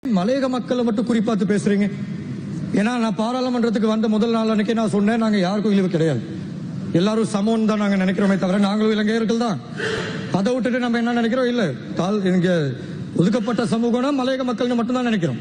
மலையக மக்களை மட்டும் குறிப்பாத்து பேசுறீங்க ஏன்னா நான் பாராளுமன்றத்துக்கு வந்த முதல் நாள் அன்னைக்கு நான் சொன்னேன் நாங்க யாருக்கும் இழிவு கிடையாது எல்லாரும் சமம் தான் நாங்க நினைக்கிறோமே தவிர நாங்களும் இலங்கையர்கள் தான் அதை விட்டுட்டு நம்ம என்ன நினைக்கிறோம் இல்ல தால் இங்க ஒதுக்கப்பட்ட சமூகம்னா மலையக மக்கள்னு மட்டும்தான் நினைக்கிறோம்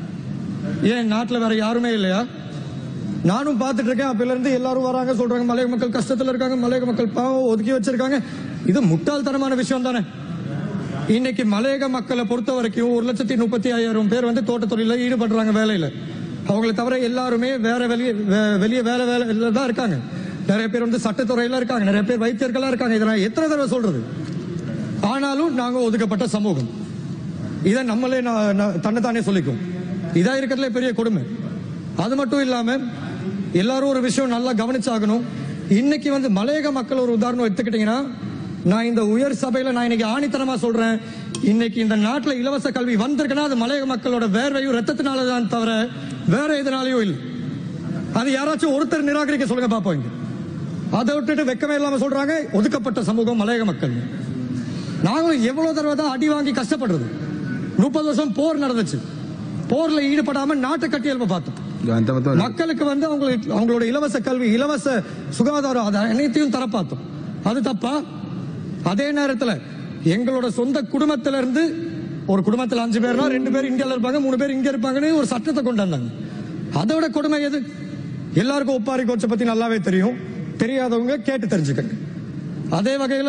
ஏன் நாட்டுல வேற யாருமே இல்லையா நானும் பார்த்துட்டு இருக்கேன் அப்பல இருந்து எல்லாரும் வராங்க சொல்றாங்க மலையக மக்கள் கஷ்டத்துல இருக்காங்க மலையக மக்கள் பாவம் ஒதுக்கி வச்சிருக்காங்க இது முட்டாள்தனமான விஷயம் தானே இன்னைக்கு மலையக மக்களை பொறுத்த வரைக்கும் ஒரு லட்சத்தி முப்பத்தி ஐயாயிரம் பேர் வந்து தோட்ட தொழில ஈடுபடுறாங்க வேலையில அவங்களை தவிர எல்லாருமே வேற வெளியே வே- வெளியே வேலை வேலை தான் இருக்காங்க நிறைய பேர் வந்து சட்டத்துறையில இருக்காங்க நிறைய பேர் வைத்தியர்களா இருக்காங்க இதை நான் எத்தனை தடவை சொல்றது ஆனாலும் நாங்க ஒதுக்கப்பட்ட சமூகம் இதை நம்மளே நான் நான் தன்னைத்தானே சொல்லிக்கும் இதா இருக்கிறதுல பெரிய கொடுமை அது மட்டும் இல்லாம எல்லாரும் ஒரு விஷயம் நல்லா கவனிச்சாகணும் இன்னைக்கு வந்து மலையக மக்கள் ஒரு உதாரணம் எடுத்துக்கிட்டீங்கன்னா நான் இந்த உயர் சபையில நான் இன்னைக்கு ஆணித்தனமா சொல்றேன் இன்னைக்கு இந்த நாட்டுல இலவச கல்வி வந்திருக்குன்னா அது மலையக மக்களோட வேர்வையும் ரத்தத்தினால தான் தவிர வேற எதனாலயும் இல்லை அது யாராச்சும் ஒருத்தர் நிராகரிக்க சொல்லுங்க பாப்போம் இங்க அதை விட்டுட்டு வெக்கமே இல்லாம சொல்றாங்க ஒதுக்கப்பட்ட சமூகம் மலையக மக்கள் நாங்களும் எவ்வளவு தடவை தான் அடி வாங்கி கஷ்டப்படுறது முப்பது வருஷம் போர் நடந்துச்சு போர்ல ஈடுபடாம நாட்டை கட்டி எழுப்ப பார்த்தோம் ගන්තමතුම மக்களுக்கு வந்து அவங்களுக்கு அவங்களோட இலவச கல்வி இலவச சுகாதாரம் அது அனைத்தையும் தர பார்த்தோம் அது தப்பா அதே நேரத்துல எங்களோட சொந்த குடும்பத்தில இருந்து ஒரு குடும்பத்துல அஞ்சு பேர்னா ரெண்டு பேர் இந்தியால இருப்பாங்க மூணு பேர் இங்க இருப்பாங்கன்னு ஒரு சட்டத்தை கொண்டு வந்தாங்க அதை விட கொடுமை எது எல்லாருக்கும் ஒப்பாரி கோச்சை பத்தி நல்லாவே தெரியும் தெரியாதவங்க கேட்டு தெரிஞ்சுக்கங்க அதே வகையில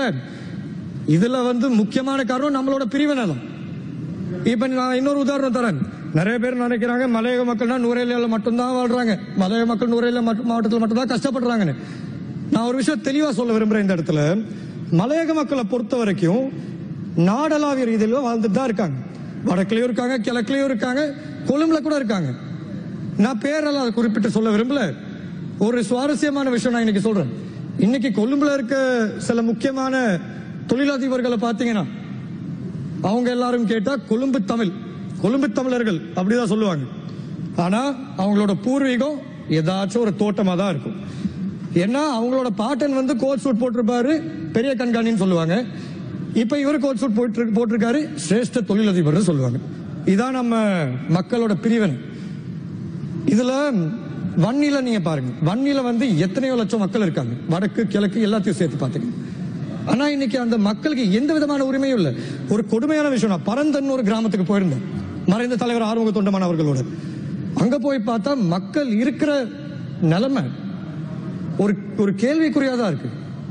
இதுல வந்து முக்கியமான காரணம் நம்மளோட பிரிவினை தான் இப்ப நான் இன்னொரு உதாரணம் தரேன் நிறைய பேர் நினைக்கிறாங்க மலையக மக்கள்னா நுரையில மட்டும்தான் வாழ்றாங்க மலையக மக்கள் நுரையில மட்டும் மாவட்டத்தில் மட்டும்தான் கஷ்டப்படுறாங்கன்னு நான் ஒரு விஷயம் தெளிவா சொல்ல விரும்புறேன் இந்த இடத்துல மலையக மக்களை பொறுத்த வரைக்கும் நாடளாவிய ரீதியில வாழ்ந்துட்டு தான் இருக்காங்க வடக்குலயும் இருக்காங்க கிழக்குலயும் இருக்காங்க கொழும்புல கூட இருக்காங்க நான் பேரெல்லாம் குறிப்பிட்டு சொல்ல விரும்பல ஒரு சுவாரஸ்யமான விஷயம் நான் இன்னைக்கு சொல்றேன் இன்னைக்கு கொழும்புல இருக்க சில முக்கியமான தொழிலதிபர்களை பாத்தீங்கன்னா அவங்க எல்லாரும் கேட்டா கொழும்பு தமிழ் கொழும்பு தமிழர்கள் அப்படிதான் சொல்லுவாங்க ஆனா அவங்களோட பூர்வீகம் ஏதாச்சும் ஒரு தோட்டமா தான் இருக்கும் ஏன்னா அவங்களோட பாட்டன் வந்து கோட் சூட் போட்டிருப்பாரு பெரிய கண்காணின்னு சொல்லுவாங்க இப்ப இவர் கோட் சூட் போட்டு போட்டிருக்காரு சிரேஷ்ட தொழிலதிபர் சொல்லுவாங்க இதான் நம்ம மக்களோட பிரிவன் இதுல வன்னில நீங்க பாருங்க வன்னில வந்து எத்தனையோ லட்சம் மக்கள் இருக்காங்க வடக்கு கிழக்கு எல்லாத்தையும் சேர்த்து பாத்துங்க ஆனா இன்னைக்கு அந்த மக்களுக்கு எந்த விதமான உரிமையும் இல்ல ஒரு கொடுமையான விஷயம் நான் பரந்தன் ஒரு கிராமத்துக்கு போயிருந்தேன் மறைந்த தலைவர் ஆறுமுக தொண்டமான் அவர்களோட அங்க போய் பார்த்தா மக்கள் இருக்கிற நிலைமை ஒரு ஒரு கேள்விக்குறியாதான் இருக்கு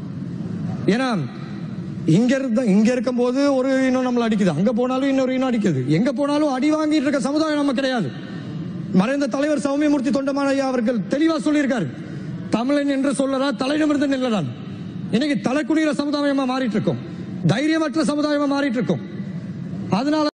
ஏன்னா இங்க இருந்த இங்க இருக்கும் போது ஒரு இனம் நம்மள அடிக்குது அங்க போனாலும் இன்னொரு இனம் அடிக்குது எங்க போனாலும் அடி வாங்கிட்டு இருக்க சமுதாயம் நம்ம கிடையாது மறைந்த தலைவர் சௌமியமூர்த்தி தொண்டமான ஐயா அவர்கள் தெளிவா சொல்லியிருக்காரு தமிழன் என்று சொல்லறா தலைநிமிர்ந்து நில்லறான் இன்னைக்கு தலைக்குடியிற சமுதாயமா மாறிட்டு இருக்கோம் தைரியமற்ற சமுதாயமா மாறிட்டு இருக்கோம் அதனால